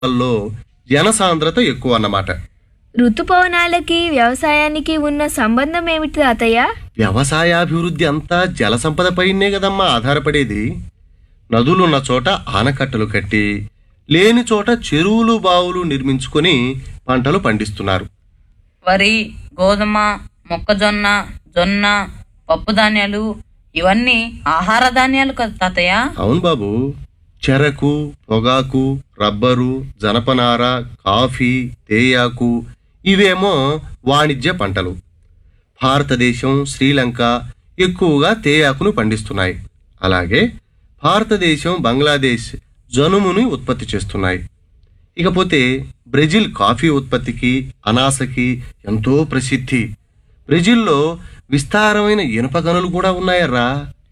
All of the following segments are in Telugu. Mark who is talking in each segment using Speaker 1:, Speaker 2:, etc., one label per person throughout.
Speaker 1: ప్రాంతాల్లో జనసాంద్రత ఎక్కువ అన్నమాట
Speaker 2: ఋతుపవనాలకి వ్యవసాయానికి ఉన్న సంబంధం ఏమిటి తాతయ్య
Speaker 1: వ్యవసాయాభివృద్ధి అంతా జల సంపదపైనే కదమ్మా ఆధారపడేది నదులున్న చోట ఆనకట్టలు కట్టి లేని చోట చెరువులు బావులు నిర్మించుకొని పంటలు పండిస్తున్నారు
Speaker 3: వరి గోధుమ మొక్కజొన్న జొన్న పప్పు ధాన్యాలు ఇవన్నీ ఆహార ధాన్యాలు కదా తాతయ్య
Speaker 1: అవును బాబు చెరకు పొగాకు రబ్బరు జనపనార కాఫీ తేయాకు ఇవేమో వాణిజ్య పంటలు భారతదేశం శ్రీలంక ఎక్కువగా తేయాకును పండిస్తున్నాయి అలాగే భారతదేశం బంగ్లాదేశ్ జనుముని ఉత్పత్తి చేస్తున్నాయి ఇకపోతే బ్రెజిల్ కాఫీ ఉత్పత్తికి అనాసకి ఎంతో ప్రసిద్ధి బ్రెజిల్లో విస్తారమైన ఇనుప గనులు కూడా ఉన్నాయర్రా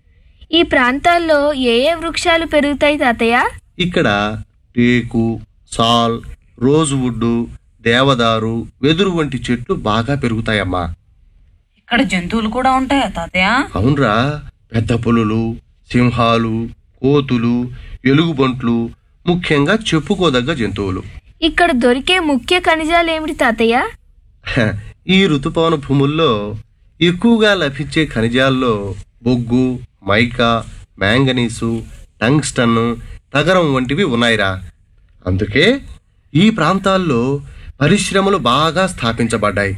Speaker 2: ఈ ప్రాంతాల్లో ఏ ఏ వృక్షాలు పెరుగుతాయి తాతయ్య
Speaker 1: ఇక్కడ టేకు సాల్ రోజ్వుడ్ దేవదారు వెదురు వంటి చెట్లు బాగా పెరుగుతాయమ్మా
Speaker 3: ఇక్కడ జంతువులు కూడా ఉంటాయా తాతయ్య
Speaker 1: అవునరా పెద్ద పులులు సింహాలు కోతులు ఎలుగుబంట్లు ముఖ్యంగా చెప్పుకోదగ్గ జంతువులు
Speaker 2: ఇక్కడ దొరికే ముఖ్య ఖనిజాలు ఏమిటి తాతయ్య
Speaker 1: హ, ఈ ఋతుపవన భూముల్లో ఎక్కువగా లభించే ఖనిజాల్లో బొగ్గు మైకా మ్యాంగనీసు టంగ్స్టన్ తగరం వంటివి ఉన్నాయిరా అందుకే ఈ ప్రాంతాల్లో పరిశ్రమలు బాగా స్థాపించబడ్డాయి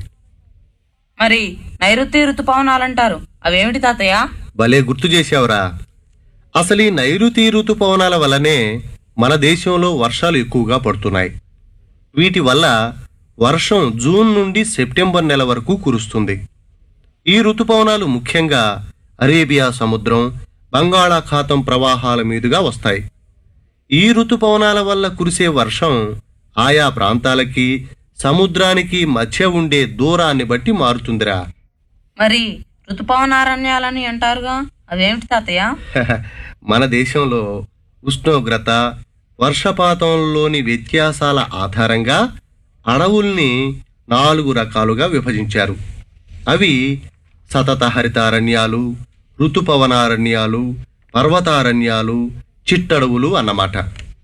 Speaker 3: మరి నైరుతి ఋతుపవనాలంటారు అవేమిటి తాతయ్య
Speaker 1: భలే గుర్తు చేశావురా అసలు ఈ నైరుతి ఋతుపవనాల వల్లనే మన దేశంలో వర్షాలు ఎక్కువగా పడుతున్నాయి వీటి వల్ల వర్షం జూన్ నుండి సెప్టెంబర్ నెల వరకు కురుస్తుంది ఈ ఋతుపవనాలు ముఖ్యంగా అరేబియా సముద్రం బంగాళాఖాతం ప్రవాహాల మీదుగా వస్తాయి ఈ ఋతుపవనాల వల్ల కురిసే వర్షం ఆయా ప్రాంతాలకి సముద్రానికి మధ్య ఉండే దూరాన్ని బట్టి మారుతుందిరా
Speaker 3: మరి ఋతుపవనారణ్యాలని అంటారుగా అవేమిటి తాతయ్య
Speaker 1: మన దేశంలో ఉష్ణోగ్రత వర్షపాతంలోని వ్యత్యాసాల ఆధారంగా అడవుల్ని నాలుగు రకాలుగా విభజించారు అవి సతత హరితారణ్యాలు ఋతుపవనారణ్యాలు పర్వతారణ్యాలు చిట్టడవులు అన్నమాట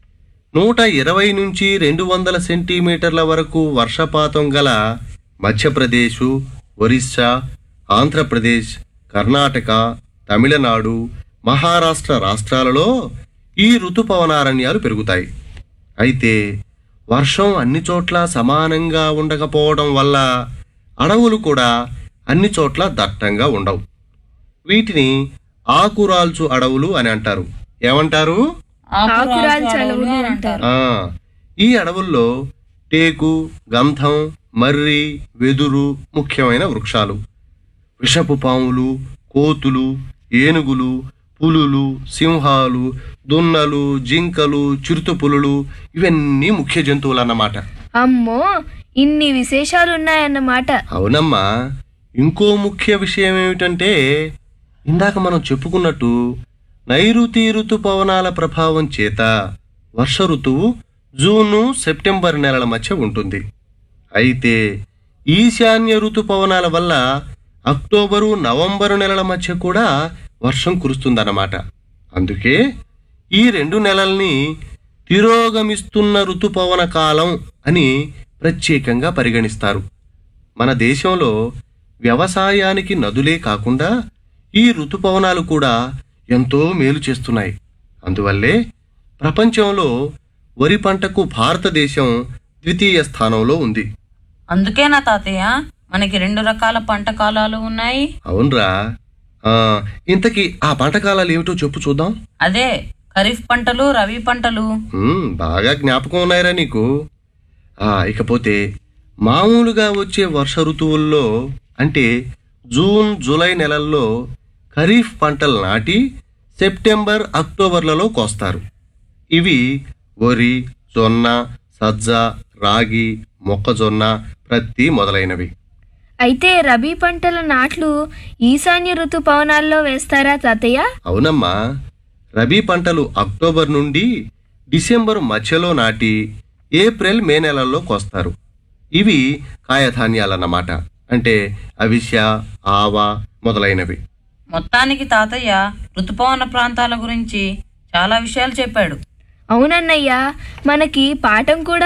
Speaker 1: నూట ఇరవై నుంచి రెండు వందల సెంటీమీటర్ల వరకు వర్షపాతం గల మధ్యప్రదేశ్ ఒరిస్సా ఆంధ్రప్రదేశ్ కర్ణాటక తమిళనాడు మహారాష్ట్ర రాష్ట్రాలలో ఈ ఋతుపవనారణ్యాలు పెరుగుతాయి అయితే వర్షం అన్ని చోట్ల సమానంగా ఉండకపోవడం వల్ల అడవులు కూడా అన్ని చోట్ల దట్టంగా ఉండవు వీటిని ఆకురాల్చు అడవులు అని అంటారు ఏమంటారు
Speaker 2: ఆకురాల్చు అడవులు అంటారు
Speaker 1: ఆ ఈ అడవుల్లో టేకు గంధం మర్రి వెదురు ముఖ్యమైన వృక్షాలు విషపు పాములు కోతులు ఏనుగులు పులులు సింహాలు దున్నలు జింకలు చిరుతపులులు ఇవన్నీ ముఖ్య జంతువులు అన్నమాట
Speaker 2: అమ్మో ఇన్ని విశేషాలు ఉన్నాయన్నమాట
Speaker 1: అవునమ్మా ఇంకో ముఖ్య విషయం ఏమిటంటే ఇందాక మనం చెప్పుకున్నట్టు నైరుతి ఋతుపవనాల ప్రభావం చేత వర్ష ఋతువు జూను సెప్టెంబర్ నెలల మధ్య ఉంటుంది అయితే ఈశాన్య ఋతుపవనాల వల్ల అక్టోబరు నవంబరు నెలల మధ్య కూడా వర్షం కురుస్తుందన్నమాట అందుకే ఈ రెండు నెలల్ని తిరోగమిస్తున్న ఋతుపవన కాలం అని ప్రత్యేకంగా పరిగణిస్తారు మన దేశంలో వ్యవసాయానికి నదులే కాకుండా ఈ ఋతుపవనాలు కూడా ఎంతో మేలు చేస్తున్నాయి అందువల్లే ప్రపంచంలో వరి పంటకు భారతదేశం ద్వితీయ స్థానంలో ఉంది
Speaker 3: అందుకేనా తాతయ్య మనకి రెండు రకాల పంట కాలాలు ఉన్నాయి
Speaker 1: అవునరా ఆ, ఇంతకీ ఆ పంట కాలాలు ఏమిటో చెప్పు చూద్దాం
Speaker 3: అదే ఖరీఫ్ పంటలు రవి పంటలు
Speaker 1: హ్మ్, బాగా జ్ఞాపకం ఉన్నాయిరా నీకు ఆ ఇకపోతే మామూలుగా వచ్చే వర్ష ఋతువుల్లో అంటే జూన్ జూలై నెలల్లో ఖరీఫ్ పంటలు నాటి సెప్టెంబర్ అక్టోబర్లలో కోస్తారు ఇవి వరి జొన్న సజ్జ రాగి మొక్కజొన్న ప్రత్తి మొదలైనవి
Speaker 2: అయితే రబీ పంటల నాట్లు ఈశాన్య ఋతుపవనాల్లో వేస్తారా తాతయ్య
Speaker 1: అవునమ్మా రబీ పంటలు అక్టోబర్ నుండి డిసెంబర్ మధ్యలో నాటి ఏప్రిల్ మే నెలల్లో కోస్తారు ఇవి కాయధాన్యాలన్నమాట అంటే అవిసె ఆవ మొదలైనవి
Speaker 3: మొత్తానికి తాతయ్య ఋతుపవన ప్రాంతాల గురించి చాలా విషయాలు చెప్పాడు
Speaker 2: అవునన్నయ్య మనకి పాఠం కూడా